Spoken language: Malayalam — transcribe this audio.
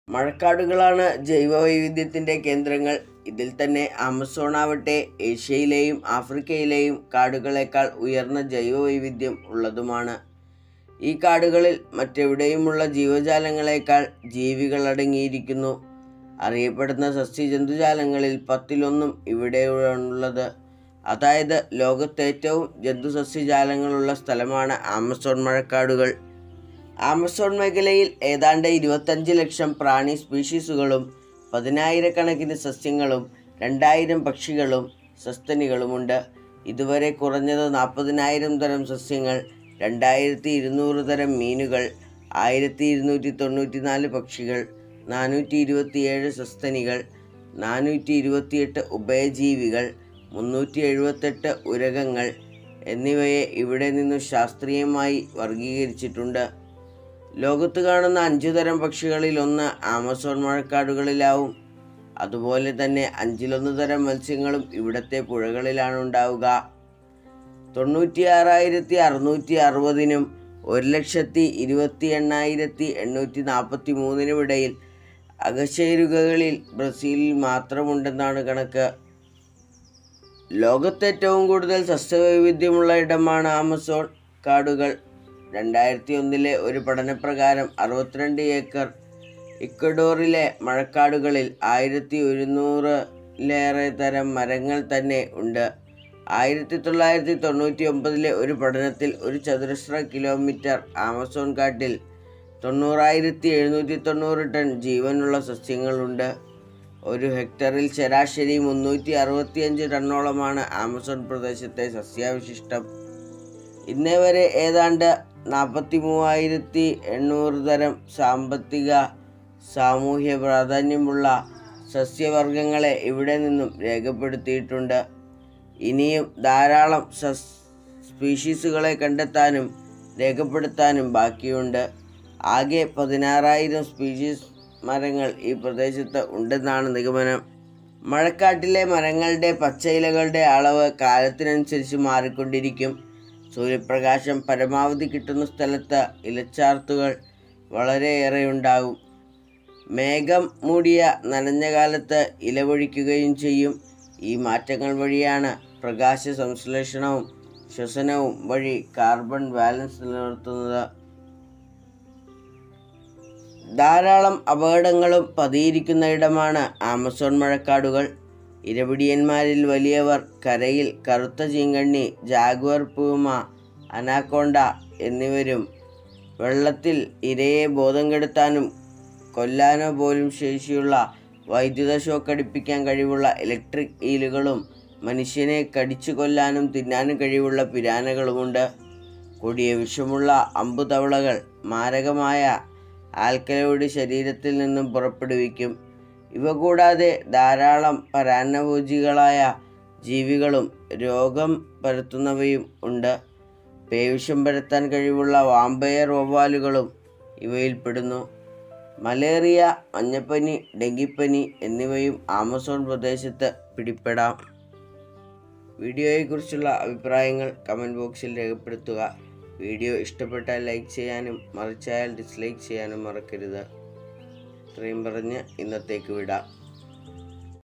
മഴക്കാടുകളാണ് ജൈവവൈവിധ്യത്തിൻ്റെ കേന്ദ്രങ്ങൾ ഇതിൽ തന്നെ ആമസോൺ ആവട്ടെ ഏഷ്യയിലെയും ആഫ്രിക്കയിലെയും കാടുകളേക്കാൾ ഉയർന്ന ജൈവവൈവിധ്യം ഉള്ളതുമാണ് ഈ കാടുകളിൽ മറ്റെവിടെയുമുള്ള ജീവജാലങ്ങളെക്കാൾ ജീവികൾ അടങ്ങിയിരിക്കുന്നു അറിയപ്പെടുന്ന സസ്യജന്തുജാലങ്ങളിൽ പത്തിലൊന്നും ഇവിടെയുള്ളത് അതായത് ലോകത്ത് ഏറ്റവും ജന്തുസസ്യജാലങ്ങളുള്ള സ്ഥലമാണ് ആമസോൺ മഴക്കാടുകൾ ആമസോൺ മേഖലയിൽ ഏതാണ്ട് ഇരുപത്തഞ്ച് ലക്ഷം പ്രാണി സ്പീഷീസുകളും പതിനായിരക്കണക്കിന് സസ്യങ്ങളും രണ്ടായിരം പക്ഷികളും സസ്തനികളുമുണ്ട് ഇതുവരെ കുറഞ്ഞത് നാൽപ്പതിനായിരം തരം സസ്യങ്ങൾ രണ്ടായിരത്തി ഇരുന്നൂറ് തരം മീനുകൾ ആയിരത്തി ഇരുന്നൂറ്റി തൊണ്ണൂറ്റി നാല് പക്ഷികൾ നാനൂറ്റി ഇരുപത്തിയേഴ് സസ്തനികൾ നാനൂറ്റി ഇരുപത്തിയെട്ട് ഉഭയജീവികൾ മുന്നൂറ്റി എഴുപത്തെട്ട് ഉരകങ്ങൾ എന്നിവയെ ഇവിടെ നിന്നു ശാസ്ത്രീയമായി വർഗീകരിച്ചിട്ടുണ്ട് ലോകത്ത് കാണുന്ന അഞ്ചു തരം പക്ഷികളിൽ ഒന്ന് ആമസോൺ മഴക്കാടുകളിലാവും അതുപോലെ തന്നെ അഞ്ചിലൊന്ന് തരം മത്സ്യങ്ങളും ഇവിടത്തെ പുഴകളിലാണ് ഉണ്ടാവുക തൊണ്ണൂറ്റിയാറായിരത്തി അറുന്നൂറ്റി അറുപതിനും ഒരു ലക്ഷത്തി ഇരുപത്തി എണ്ണായിരത്തി എണ്ണൂറ്റി നാൽപ്പത്തി മൂന്നിനും ഇടയിൽ അകശേരുകകളിൽ ബ്രസീലിൽ മാത്രമുണ്ടെന്നാണ് കണക്ക് ലോകത്ത് ഏറ്റവും കൂടുതൽ സസ്യവൈവിധ്യമുള്ള ഇടമാണ് ആമസോൺ കാടുകൾ രണ്ടായിരത്തി ഒന്നിലെ ഒരു പഠനപ്രകാരം അറുപത്തിരണ്ട് ഏക്കർ ഇക്വഡോറിലെ മഴക്കാടുകളിൽ ആയിരത്തി ഒരുന്നൂറിലേറെ തരം മരങ്ങൾ തന്നെ ഉണ്ട് ആയിരത്തി തൊള്ളായിരത്തി തൊണ്ണൂറ്റി ഒമ്പതിലെ ഒരു പഠനത്തിൽ ഒരു ചതുരശ്ര കിലോമീറ്റർ ആമസോൺ കാട്ടിൽ തൊണ്ണൂറായിരത്തി എഴുന്നൂറ്റി തൊണ്ണൂറ് ടൺ ജീവനുള്ള സസ്യങ്ങളുണ്ട് ഒരു ഹെക്ടറിൽ ശരാശരി മുന്നൂറ്റി അറുപത്തിയഞ്ച് ടണ്ണോളമാണ് ആമസോൺ പ്രദേശത്തെ സസ്യാവശിഷ്ടം ഇന്നേ വരെ ഏതാണ്ട് നാൽപ്പത്തി മൂവായിരത്തി എണ്ണൂറ് തരം സാമ്പത്തിക സാമൂഹ്യ പ്രാധാന്യമുള്ള സസ്യവർഗങ്ങളെ ഇവിടെ നിന്നും രേഖപ്പെടുത്തിയിട്ടുണ്ട് ഇനിയും ധാരാളം സസ് സ്പീഷീസുകളെ കണ്ടെത്താനും രേഖപ്പെടുത്താനും ബാക്കിയുണ്ട് ആകെ പതിനാറായിരം സ്പീഷീസ് മരങ്ങൾ ഈ പ്രദേശത്ത് ഉണ്ടെന്നാണ് നിഗമനം മഴക്കാട്ടിലെ മരങ്ങളുടെ പച്ചയിലകളുടെ അളവ് കാലത്തിനനുസരിച്ച് മാറിക്കൊണ്ടിരിക്കും സൂര്യപ്രകാശം പരമാവധി കിട്ടുന്ന സ്ഥലത്ത് ഇലച്ചാർത്തുകൾ വളരെയേറെ ഉണ്ടാകും മേഘം മൂടിയ നനഞ്ഞ കാലത്ത് ഇലവൊഴിക്കുകയും ചെയ്യും ഈ മാറ്റങ്ങൾ വഴിയാണ് പ്രകാശ സംശ്ലേഷണവും ശ്വസനവും വഴി കാർബൺ ബാലൻസ് നിലനിർത്തുന്നത് ധാരാളം അപകടങ്ങളും പതിയിരിക്കുന്ന ഇടമാണ് ആമസോൺ മഴക്കാടുകൾ ഇരപിടിയന്മാരിൽ വലിയവർ കരയിൽ കറുത്ത ചീങ്കണ്ണി ജാഗ്വർ പൂമ അനാക്കോണ്ട എന്നിവരും വെള്ളത്തിൽ ഇരയെ ബോധം കെടുത്താനും കൊല്ലാനോ പോലും ശേഷിയുള്ള വൈദ്യുത ഷോക്ക് അടിപ്പിക്കാൻ കഴിവുള്ള ഇലക്ട്രിക് ഈലുകളും മനുഷ്യനെ കടിച്ചു കൊല്ലാനും തിന്നാനും കഴിവുള്ള പിരാനകളുമുണ്ട് കൊടിയ വിഷമുള്ള അമ്പുതവളകൾ മാരകമായ ആൽക്കലോയിഡ് ശരീരത്തിൽ നിന്നും പുറപ്പെടുവിക്കും ഇവ കൂടാതെ ധാരാളം പരാന്നഭോജികളായ ജീവികളും രോഗം പരത്തുന്നവയും ഉണ്ട് പേവിഷം പരത്താൻ കഴിവുള്ള വാമ്പയർ വവ്വാലുകളും ഇവയിൽപ്പെടുന്നു മലേറിയ മഞ്ഞപ്പനി ഡെങ്കിപ്പനി എന്നിവയും ആമസോൺ പ്രദേശത്ത് പിടിപ്പെടാം വീഡിയോയെക്കുറിച്ചുള്ള അഭിപ്രായങ്ങൾ കമൻറ്റ് ബോക്സിൽ രേഖപ്പെടുത്തുക വീഡിയോ ഇഷ്ടപ്പെട്ടാൽ ലൈക്ക് ചെയ്യാനും മറിച്ചായാൽ ഡിസ്ലൈക്ക് ചെയ്യാനും മറക്കരുത് ഇത്രയും പറഞ്ഞ് ഇന്നത്തേക്ക് വിടാം